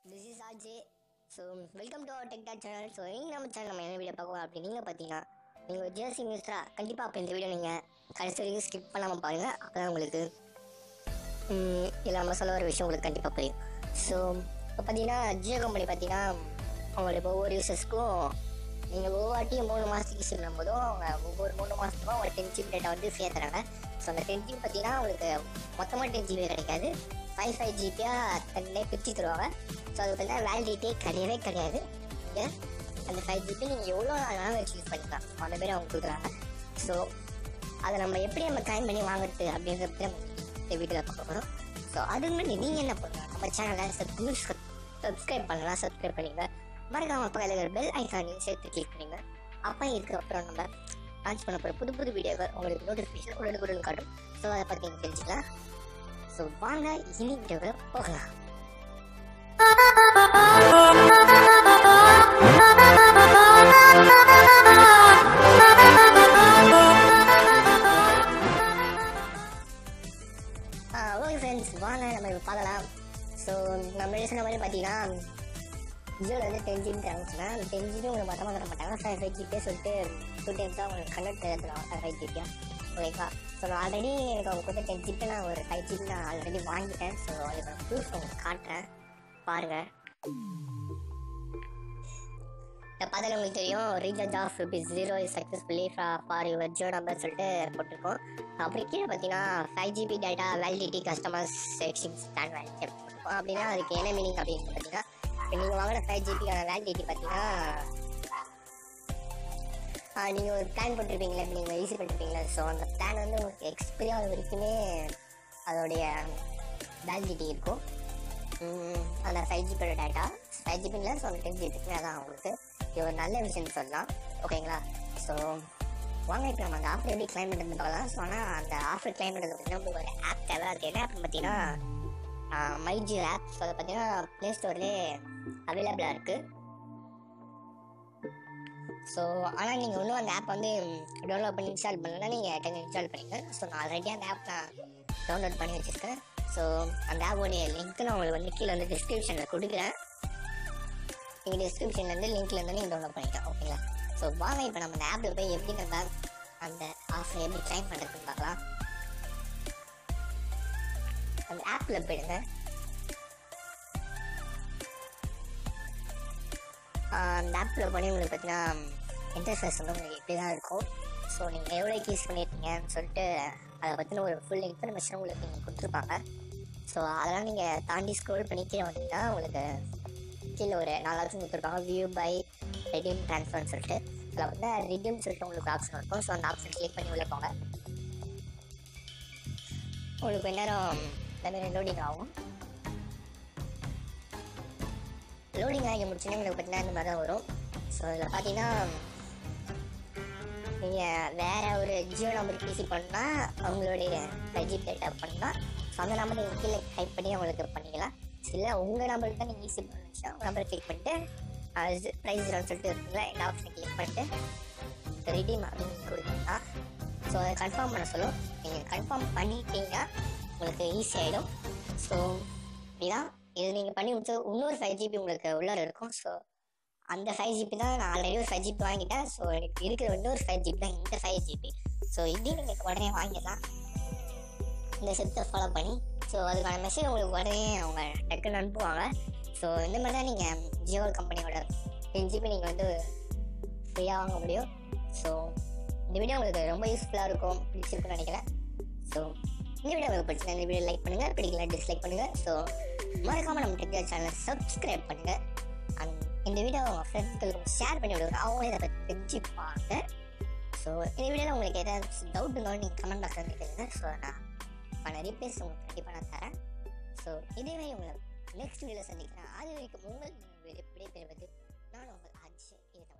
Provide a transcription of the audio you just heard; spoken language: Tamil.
this is Aje so welcome to our tech talk channel so இன்னைக்கு நம்ம சேனல் நம்ம என்ன வீடியோ பார்க்கலாம் அப்படி நீங்கள் பார்த்தீங்கன்னா நீங்கள் ஒரு ஜேர்சி மினிஸ்டரா கண்டிப்பாக அப்போ இந்த வீடியோ நீங்கள் கடைசி வரைக்கும் ஸ்கிப் பண்ணாமல் பாருங்கள் அப்போ தான் உங்களுக்கு இதில் நம்ம சொல்ல வர விஷயம் உங்களுக்கு கண்டிப்பாக புரியும் ஸோ இப்போ பார்த்தீங்கன்னா ஜியோ கம்பெனி பார்த்தீங்கன்னா அவங்களோட ஒவ்வொரு யூசர்ஸ்க்கும் நீங்கள் ஒவ்வொருட்டியும் மூணு மாதத்துக்கு யூஸ் பண்ணும்போதும் அவங்க ஒவ்வொரு மூணு மாதத்துக்கும் ஒரு டென் ஜிபி டேட்டா வந்து ஃப்ரீயாக தராங்க ஸோ அந்த டென் ஜிபி பார்த்தீங்கன்னா உங்களுக்கு மொத்தமாக டென் ஜிபி கிடைக்காது ஃபைவ் ஃபைவ் ஜிபியாக தனியாக பிரித்து தருவாங்க ஸோ அது பார்த்தீங்கன்னா வேலிடிட்டே கிடையவே கிடையாது நீங்கள் அந்த ஃபைவ் ஜிபி நீங்கள் எவ்வளோ நாள் வச்சு யூஸ் பண்ணிக்கலாம் அந்த பேர் அவங்க கொடுக்குறாங்க ஸோ அதை நம்ம எப்படி நம்ம கிளைம் பண்ணி வாங்குறது அப்படின்றத பற்றி நம்ம இந்த வீடியோவில் பார்க்க போகிறோம் ஸோ அதுக்கு முன்னாடி நீங்கள் என்ன பண்ணலாம் நம்ம சேனலை சப்ஸ்கிரைப் பண்ணலாம் சப்ஸ்கிரைப் பண்ணிங்க மறக்காம பக்கத்தில் இருக்கிற பெல் ஐக்கானையும் சேர்த்து கிளிக் பண்ணுங்க அப்போ இதுக்கப்புறம் நம்ம லான்ச் பண்ண போகிற புது புது வீடியோக்கள் உங்களுக்கு நோட்டிஃபிகேஷன் உடனுக்குடன் காட்டும் ஸோ அதை பற்றி நீங்கள் தெரிஞ்சுக்கலாம் ஸோ வாங்க இனி வீடியோவை போகலாம் ஓகே ஃப்ரெண்ட்ஸ் வாங்க நம்ம இப்போ பார்க்கலாம் ஸோ நம்ம சொன்ன மாதிரி பார்த்தீங்கன்னா ஜியோவில் வந்து டென் ஜிபி தரச்சுன்னா அந்த டென் ஜிபி உங்களுக்கு மொத்தமாக தர மாட்டாங்க ஃபைவ் ஃபைவ் ஜிபியே சொல்லிட்டு டூ டைம்ஸ் தான் உங்களுக்கு கன்வெர்ட் தருவாங்க ஃபைவ் ஃபைவ் ஜிபியா ஓகேவா ஸோ நான் ஆல்ரெடி எனக்கு அவங்க கொடுத்த டென் ஜிபி நான் ஒரு ஃபைவ் ஜிபி நான் ஆல்ரெடி வாங்கிட்டேன் ஸோ அதுக்கு நான் ப்ரூஃப் உங்களுக்கு காட்டுறேன் பாருங்கள் இதை பார்த்தாலே உங்களுக்கு தெரியும் recharge of rupees zero is successfully for your Jio number சொல்லிட்டு போட்டிருக்கோம் அப்படி கீழே பார்த்தீங்கன்னா five GB data validity customers exchange plan validity போட்டிருக்கோம் அப்படின்னா அதுக்கு என்ன மீனிங் அப்படின்னு பார்த்தீங்கன்னா இப்போ நீங்கள் வாங்கின ஃபைவ் ஜிபிக்கான வேலிடிட்டி பார்த்தீங்கன்னா நீங்கள் ஒரு பிளான் போட்டிருப்பீங்களே நீங்கள் ஈஸி பண்ணிருப்பீங்களா ஸோ அந்த பிளான் வந்து உங்களுக்கு எக்ஸ்பீரி ஆகிற வரைக்குமே அதோடைய வேலிடிட்டி இருக்கும் உம், அந்த ஃபைவ் ஜிபியோட டேட்டா ஃபைவ் ஜிபியில் ஸோ அந்த டென் ஜிபிக்குமே அதான் உங்களுக்கு இது ஒரு நல்ல விஷயம்னு சொல்லலாம் ஓகேங்களா ஸோ வாங்க இப்போ நம்ம அந்த ஆஃபர் எப்படி கிளைம் பண்ணுறது பார்க்கலாம் ஸோ ஆனால் அந்த ஆஃபர் கிளைம் பண்ணுறது பார்த்தீங்கன்னா உங்களுக்கு ஒரு ஆப் தேவை அதுக்கு என்ன ஆப்னு பார்த்தீங்கன்னா மைஜி ஆப் ஸோ அது பார்த்தீங்கன்னா ப்ளே ஸ்டோர்லேயே அவைலபிளாக இருக்குது ஸோ ஆனால் நீங்கள் இன்னும் அந்த ஆப் வந்து டவுன்லோட் பண்ணி இன்ஸ்டால் பண்ணலாம் நீங்கள் டென் இன்ஸ்டால் பண்ணிங்க ஸோ நான் ஆல்ரெடி அந்த ஆப் நான் டவுன்லோட் பண்ணி வச்சுருக்கேன் ஸோ அந்த ஆப்போடைய லிங்க் நான் உங்களுக்கு வந்து கீழே வந்து டிஸ்கிரிப்ஷனில் கொடுக்குறேன் நீங்கள் டிஸ்கிரிப்ஷன்லேருந்து லிங்க்லேருந்து நீங்கள் டவுன்லோட் பண்ணிக்கலாம் ஓகேங்களா ஸோ வாங்க இப்போ நம்ம அந்த ஆப்பில் போய் எப்படி நம்ம அந்த ஆஃபர் எப்படி கிளைம் பண்ணுறதுன்னு பார்க்கலாம் அந்த ஆப்பில் போயிடுங்க ஆஹ் அந்த ஆப்பில் பண்ணி உங்களுக்கு பார்த்தீங்கன்னா இன்டர்ஃபேஸ் வந்து உங்களுக்கு இப்படி தான் இருக்கும் ஸோ நீங்கள் எவ்வளோக்கு யூஸ் பண்ணியிருக்கீங்கன்னு சொல்லிட்டு அதை பற்றின ஒரு ஃபுல் இன்ஃபர்மேஷன் உங்களுக்கு நீங்கள் கொடுத்துருப்பாங்க ஸோ அதெல்லாம் நீங்கள் தாண்டி ஸ்க்ரோல் பண்ணி கீழே வந்தீங்கன்னா உங்களுக்கு கீழே ஒரு நாலு ஆப்ஷன் கொடுத்துருப்பாங்க வியூ பை ரெடியூம் ட்ரான்ஸ்ஃபர்னு சொல்லிட்டு அதில் வந்து ரெடியூம் சொல்லிட்டு உங்களுக்கு ஆப்ஷன் இருக்கும் ஸோ அந்த ஆப்ஷன் கிளிக் பண்ணி உள்ளே போங்க உங்களுக்கு கொஞ்ச நேரம் எல்லாமே லோடிங் ஆகும் லோடிங் ஆகி முடிச்சுன்னா உங்களுக்கு பார்த்தீங்கன்னா இந்த மாதிரி தான் வரும் ஸோ இதில் பார்த்தீங்கன்னா நீங்கள் வேற ஒரு ஜியோ நம்பர் பிசி பண்ணால் அவங்களுடைய ஃபைவ் ஜி டேட்டா பண்ணால் ஸோ அந்த நம்பர் நீங்கள் கீழே டைப் பண்ணி அவங்களுக்கு பண்ணிக்கலாம் இல்லை உங்கள் நம்பருக்கு தான் நீங்கள் ஈஸி பண்ணி உங்கள் நம்பரை கிளிக் பண்ணிட்டு ப்ரைஸ் ஜீரோன்னு சொல்லிட்டு இருக்குங்களா இந்த ஆப்ஷனை கிளிக் பண்ணிட்டு ரெடீம் அப்படின்னு கொடுத்தீங்கன்னா ஸோ அதை கன்ஃபார்ம் பண்ண சொல்லும் நீங்கள் கன்ஃபார்ம் பண்ணிட்டீங்கன்னா உங்களுக்கு ஈஸி ஆகிடும் ஸோ இப்படிதான் இது நீங்கள் பண்ணி முடிச்சு இன்னொரு ஃபைவ் ஜிபி உங்களுக்கு உள்ளார இருக்கும் ஸோ அந்த ஃபைவ் ஜிபி தான் நான் ஆல்ரெடி ஒரு ஃபைவ் ஜிபி வாங்கிட்டேன் ஸோ எனக்கு இருக்கிற இன்னொரு ஃபைவ் ஜிபி தான் இந்த ஃபைவ் ஜிபி ஸோ இதையும் நீங்கள் உடனே வாங்கிடலாம் இந்த செட்டை ஃபாலோ பண்ணி ஸோ அதுக்கான மெசேஜ் உங்களுக்கு உடனே அவங்க டக்குன்னு அனுப்புவாங்க ஸோ இந்த மாதிரி தான் நீங்கள் ஜியோ கம்பெனியோட டென் ஜிபி நீங்கள் வந்து ஃப்ரீயாக வாங்க முடியும் ஸோ இந்த வீடியோ உங்களுக்கு ரொம்ப யூஸ்ஃபுல்லாக இருக்கும் பிடிச்சிருக்குன்னு நினைக்கிறேன் ஸோ இந்த வீடியோ உங்களுக்கு பிடிச்சிருந்தா இந்த வீடியோ லைக் பண்ணுங்கள் பிடிக்கல டிஸ்லைக் பண்ணுங்கள் ஸோ மறக்காமல் நம்ம டெக்னிக்கல் சேனலை சப்ஸ்கிரைப் பண்ணுங்கள் அண்ட் இந்த வீடியோ உங்கள் ஃப்ரெண்ட்ஸ்களுக்கு ஷேர் பண்ணி விடுங்க அவங்களே இதை பற்றி தெரிஞ்சுப்பாங்க ஸோ இந்த வீடியோவில் உங்களுக்கு ஏதாவது டவுட் இருந்தாலும் நீங்கள் கமெண்ட் பாக்ஸில் வந்து கேளுங்க ஸோ நான் பல ரீப்ளேஸ் உங்களுக்கு கண்டிப்பாக நான் தரேன் ஸோ இதேவே உங்களை நெக்ஸ்ட் வீடியோவில் சந்திக்கிறேன் அது வரைக்கும் உங்கள் விடை- விடைபெறுவது நான் உங்கள் ஆட்சி